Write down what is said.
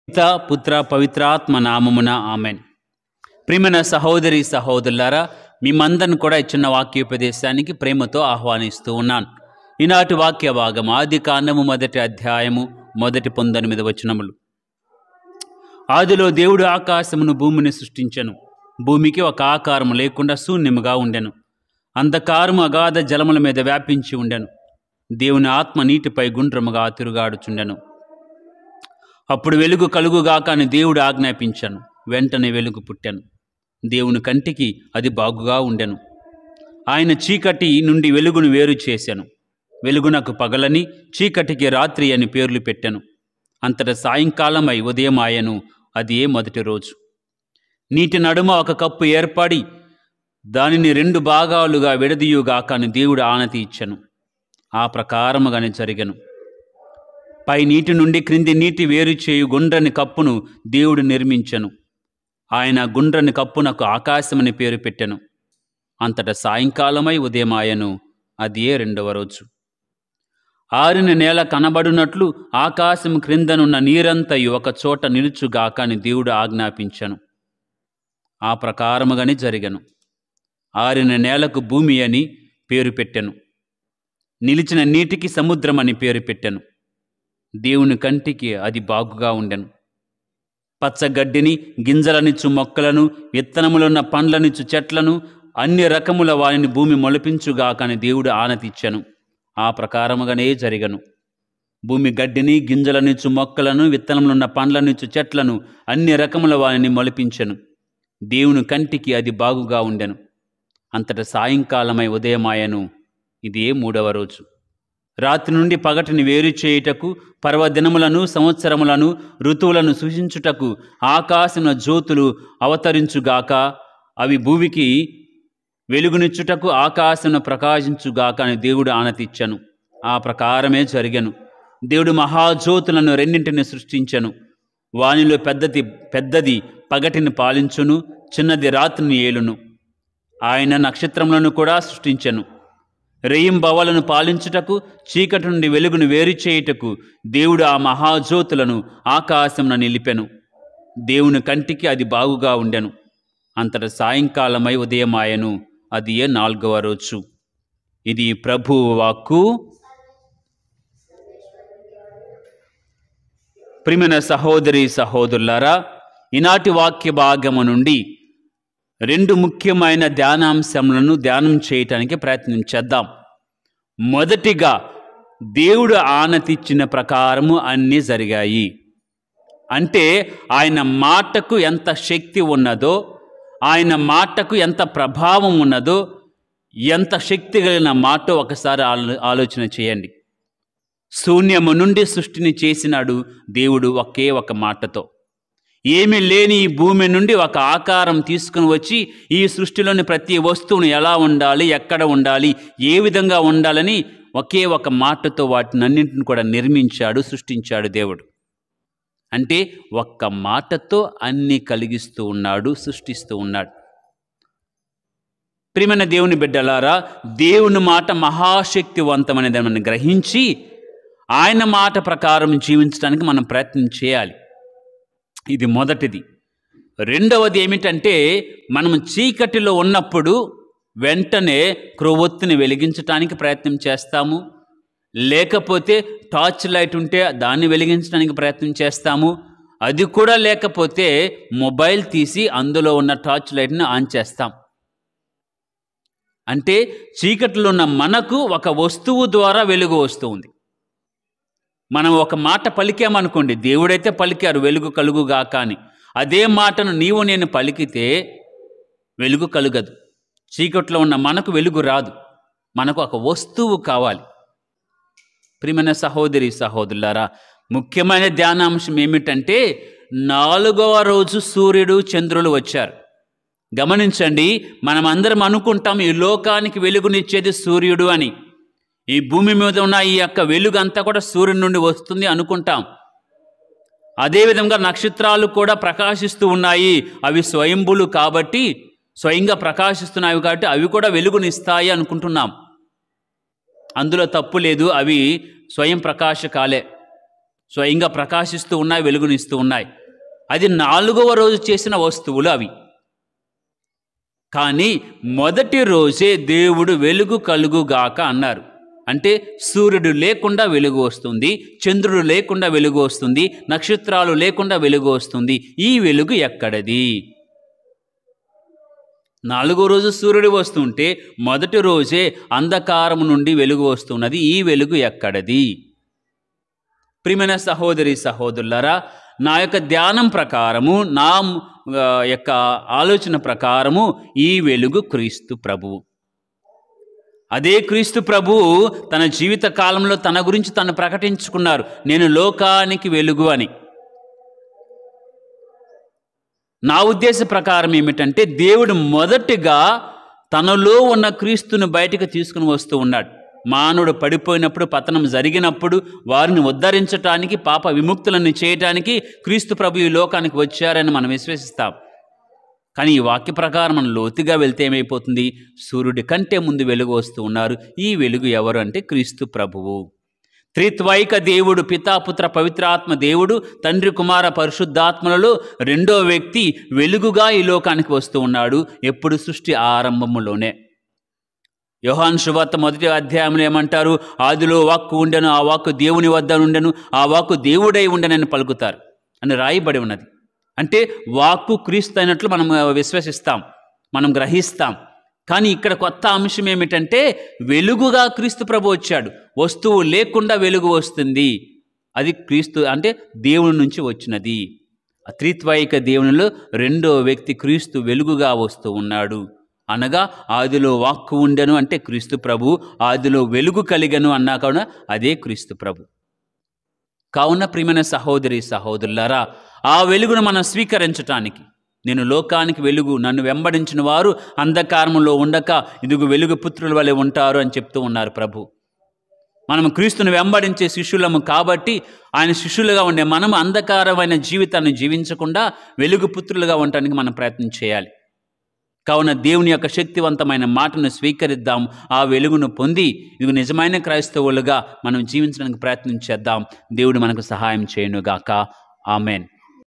పిత పుత్ర పవిత్రాత్మ నామమున ఆమెన్ ప్రియమైన సహోదరి సహోదరులారా మిమ్మందరిని కూడా ఈ చిన్న వాక్యోపదేశానికి ప్రేమతో ఆహ్వానిస్తూ ఉన్నాను ఈనాటి వాక్య భాగం ఆది కాండము మొదటి అధ్యాయము మొదటి పొందెనిమిది వచనములు ఆదిలో దేవుడు ఆకాశమును భూమిని సృష్టించెను భూమికి ఒక ఆకారము లేకుండా శూన్యముగా ఉండెను అంధకారము అగాధ జలముల మీద వ్యాపించి ఉండెను దేవుని ఆత్మ నీటిపై గుండ్రముగా తిరుగాడుచుండెను అప్పుడు వెలుగు కలుగుగాక అని దేవుడు ఆజ్ఞాపించాను వెంటనే వెలుగు పుట్టాను దేవుని కంటికి అది బాగుగా ఉండెను ఆయన చీకటి నుండి వెలుగును వేరు చేశాను వెలుగునకు పగలని చీకటికి రాత్రి అని పేర్లు పెట్టాను అంతట సాయంకాలమై ఉదయం ఆయను అది ఏ మొదటి రోజు నీటి నడుమ ఒక కప్పు ఏర్పడి దానిని రెండు భాగాలుగా విడదీయుగాక అని దేవుడు ఆనతి ఇచ్చెను ఆ ప్రకారముగానే జరిగెను పై నీటి నుండి క్రింది నీటి వేరు చేయు గుండ్రని కప్పును దేవుడు నిర్మించెను ఆయన గుండ్రని కప్పునకు ఆకాశమని పేరు పెట్టెను అంతట సాయంకాలమై ఉదయమాయను అది ఏ రెండవ రోజు ఆరిన నేల కనబడునట్లు ఆకాశం క్రిందనున్న నీరంతయు ఒక చోట నిలుచుగాక అని దేవుడు ఆజ్ఞాపించెను ఆ ప్రకారముగానే జరిగెను ఆరిన నేలకు భూమి అని పేరు పెట్టెను నిలిచిన నీటికి సముద్రం అని పేరు పెట్టెను దేవుని కంటికి అది బాగుగా ఉండెను పచ్చగడ్డిని గింజలనిచ్చు మొక్కలను విత్తనములున్న పండ్లనిచ్చు చెట్లను అన్ని రకముల వారిని భూమి మొలపించుగాకని దేవుడు ఆనతిచ్చెను ఆ ప్రకారముగానే జరిగను భూమి గడ్డిని గింజలనిచ్చు మొక్కలను విత్తనములున్న పండ్లనిచ్చు చెట్లను అన్ని రకముల వారిని మొలిపించెను దేవుని కంటికి అది బాగుగా ఉండెను అంతట సాయంకాలమై ఉదయమాయను ఇది ఏ మూడవ రోజు రాత్రి నుండి పగటిని వేరు చేయుటకు పర్వదినములను సంవత్సరములను ఋతువులను సూచించుటకు ఆకాశమున జ్యోతులు అవతరించుగాక అవి భూమికి వెలుగునిచ్చుటకు ఆకాశమును ప్రకాశించుగాక అని దేవుడు ఆనతిచ్చను ఆ ప్రకారమే జరిగెను దేవుడు మహాజ్యోతులను రెండింటిని సృష్టించెను వానిలో పెద్దది పెద్దది పగటిని పాలించును చిన్నది రాత్రిని ఏలును ఆయన నక్షత్రములను కూడా సృష్టించెను రెయింబవలను పాలించుటకు చీకటి నుండి వెలుగును వేరు చేయుటకు దేవుడు ఆ మహాజ్యోతులను ఆకాశమున నిలిపెను దేవుని కంటికి అది బాగుగా ఉండెను అంతట సాయంకాలమై ఉదయమాయను అది ఏ నాలుగవ రోజు ఇది ప్రభువు వాక్కు ప్రియమైన సహోదరి సహోదరులారా ఈనాటి వాక్య భాగము నుండి రెండు ముఖ్యమైన ధ్యానాంశములను ధ్యానం చేయటానికి ప్రయత్నం చేద్దాం మొదటిగా దేవుడు ఆనతిచ్చిన ప్రకారము అన్నీ జరిగాయి అంటే ఆయన మాటకు ఎంత శక్తి ఉన్నదో ఆయన మాటకు ఎంత ప్రభావం ఉన్నదో ఎంత శక్తి కలిగిన మాట ఒకసారి ఆలో- ఆలోచన చేయండి శూన్యము నుండి సృష్టిని చేసినాడు దేవుడు ఒకే ఒక మాటతో ఏమీ లేని ఈ భూమి నుండి ఒక ఆకారం తీసుకుని వచ్చి ఈ సృష్టిలోని ప్రతి వస్తువును ఎలా ఉండాలి ఎక్కడ ఉండాలి ఏ విధంగా ఉండాలని ఒకే ఒక మాటతో వాటినన్నింటిని కూడా నిర్మించాడు సృష్టించాడు దేవుడు అంటే ఒక్క మాటతో అన్ని కలిగిస్తూ ఉన్నాడు సృష్టిస్తూ ఉన్నాడు ప్రియమైన దేవుని బిడ్డలారా దేవుని మాట మహాశక్తివంతమైనది మనం గ్రహించి ఆయన మాట ప్రకారం జీవించడానికి మనం ప్రయత్నం చేయాలి ఇది మొదటిది రెండవది ఏమిటంటే మనం చీకటిలో ఉన్నప్పుడు వెంటనే క్రొవ్వొత్తుని వెలిగించడానికి ప్రయత్నం చేస్తాము లేకపోతే టార్చ్ లైట్ ఉంటే దాన్ని వెలిగించడానికి ప్రయత్నం చేస్తాము అది కూడా లేకపోతే మొబైల్ తీసి అందులో ఉన్న టార్చ్ లైట్ని ఆన్ చేస్తాం అంటే చీకటిలో ఉన్న మనకు ఒక వస్తువు ద్వారా వెలుగు వస్తుంది మనం ఒక మాట పలికామనుకోండి దేవుడైతే పలికారు వెలుగు కలుగుగా కానీ అదే మాటను నీవు నేను పలికితే వెలుగు కలుగదు చీకట్లో ఉన్న మనకు వెలుగు రాదు మనకు ఒక వస్తువు కావాలి ప్రియమైన సహోదరి సహోదరులారా ముఖ్యమైన ధ్యానాంశం ఏమిటంటే నాలుగవ రోజు సూర్యుడు చంద్రులు వచ్చారు గమనించండి మనమందరం అనుకుంటాం ఈ లోకానికి వెలుగునిచ్చేది సూర్యుడు అని ఈ భూమి మీద ఉన్న ఈ యొక్క వెలుగు అంతా కూడా సూర్యుడి నుండి వస్తుంది అనుకుంటాం అదేవిధంగా నక్షత్రాలు కూడా ప్రకాశిస్తూ ఉన్నాయి అవి స్వయంభులు కాబట్టి స్వయంగా ప్రకాశిస్తున్నాయి కాబట్టి అవి కూడా వెలుగునిస్తాయి అనుకుంటున్నాం అందులో తప్పు లేదు అవి స్వయం ప్రకాశకాలే స్వయంగా ప్రకాశిస్తూ ఉన్నాయి వెలుగునిస్తూ ఉన్నాయి అది నాలుగవ రోజు చేసిన వస్తువులు అవి కానీ మొదటి రోజే దేవుడు వెలుగు కలుగుగాక అన్నారు అంటే సూర్యుడు లేకుండా వెలుగు వస్తుంది చంద్రుడు లేకుండా వెలుగు వస్తుంది నక్షత్రాలు లేకుండా వెలుగు వస్తుంది ఈ వెలుగు ఎక్కడది నాలుగో రోజు సూర్యుడు వస్తుంటే మొదటి రోజే అంధకారం నుండి వెలుగు వస్తున్నది ఈ వెలుగు ఎక్కడది ప్రియమైన సహోదరి సహోదరులరా నా యొక్క ధ్యానం ప్రకారము నా ఆ, యొక్క ఆలోచన ప్రకారము ఈ వెలుగు క్రీస్తు ప్రభువు అదే క్రీస్తు ప్రభువు తన జీవిత కాలంలో తన గురించి తను ప్రకటించుకున్నారు నేను లోకానికి వెలుగు అని నా ఉద్దేశ ప్రకారం ఏమిటంటే దేవుడు మొదటిగా తనలో ఉన్న క్రీస్తును బయటకు తీసుకుని వస్తూ ఉన్నాడు మానవుడు పడిపోయినప్పుడు పతనం జరిగినప్పుడు వారిని ఉద్ధరించటానికి పాప విముక్తులను చేయటానికి క్రీస్తు ప్రభు ఈ లోకానికి వచ్చారని మనం విశ్వసిస్తాం కానీ ఈ వాక్య ప్రకారం మనం లోతుగా వెళ్తే ఏమైపోతుంది సూర్యుడి కంటే ముందు వెలుగు వస్తూ ఉన్నారు ఈ వెలుగు ఎవరు అంటే క్రీస్తు ప్రభువు త్రిత్వైక దేవుడు పితాపుత్ర పవిత్రాత్మ దేవుడు తండ్రి కుమార పరిశుద్ధాత్మలలో రెండో వ్యక్తి వెలుగుగా ఈ లోకానికి వస్తూ ఉన్నాడు ఎప్పుడు సృష్టి ఆరంభములోనే యోహాన్ శువార్త మొదటి అధ్యాయంలో ఏమంటారు ఆదిలో వాక్కు ఉండెను ఆ వాక్కు దేవుని వద్ద ఉండెను ఆ వాక్కు దేవుడై ఉండెనని పలుకుతారు అని రాయబడి ఉన్నది అంటే వాక్కు క్రీస్తు అయినట్లు మనం ఆ, విశ్వసిస్తాం మనం గ్రహిస్తాం కానీ ఇక్కడ కొత్త అంశం ఏమిటంటే వెలుగుగా క్రీస్తు ప్రభు వచ్చాడు వస్తువు లేకుండా వెలుగు వస్తుంది అది క్రీస్తు అంటే దేవుని నుంచి వచ్చినది ఆ త్రిత్వైక దేవునిలో రెండో వ్యక్తి క్రీస్తు వెలుగుగా వస్తూ ఉన్నాడు అనగా ఆదిలో వాక్కు ఉండెను అంటే క్రీస్తు ప్రభు ఆదిలో వెలుగు కలిగను అన్నా కూడా అదే క్రీస్తు ప్రభు కావున ప్రియమైన సహోదరి సహోదరులారా ఆ వెలుగును మనం స్వీకరించటానికి నేను లోకానికి వెలుగు నన్ను వెంబడించిన వారు అంధకారంలో ఉండక ఇదిగు వెలుగు పుత్రుల వలె ఉంటారు అని చెప్తూ ఉన్నారు ప్రభు మనం క్రీస్తుని వెంబడించే శిష్యులము కాబట్టి ఆయన శిష్యులుగా ఉండే మనం అంధకారమైన జీవితాన్ని జీవించకుండా వెలుగు పుత్రులుగా ఉండటానికి మనం ప్రయత్నం చేయాలి కావున దేవుని యొక్క శక్తివంతమైన మాటను స్వీకరిద్దాం ఆ వెలుగును పొంది ఇది నిజమైన క్రైస్తవులుగా మనం జీవించడానికి ప్రయత్నం చేద్దాం దేవుడు మనకు సహాయం చేయనుగాక ఆమెన్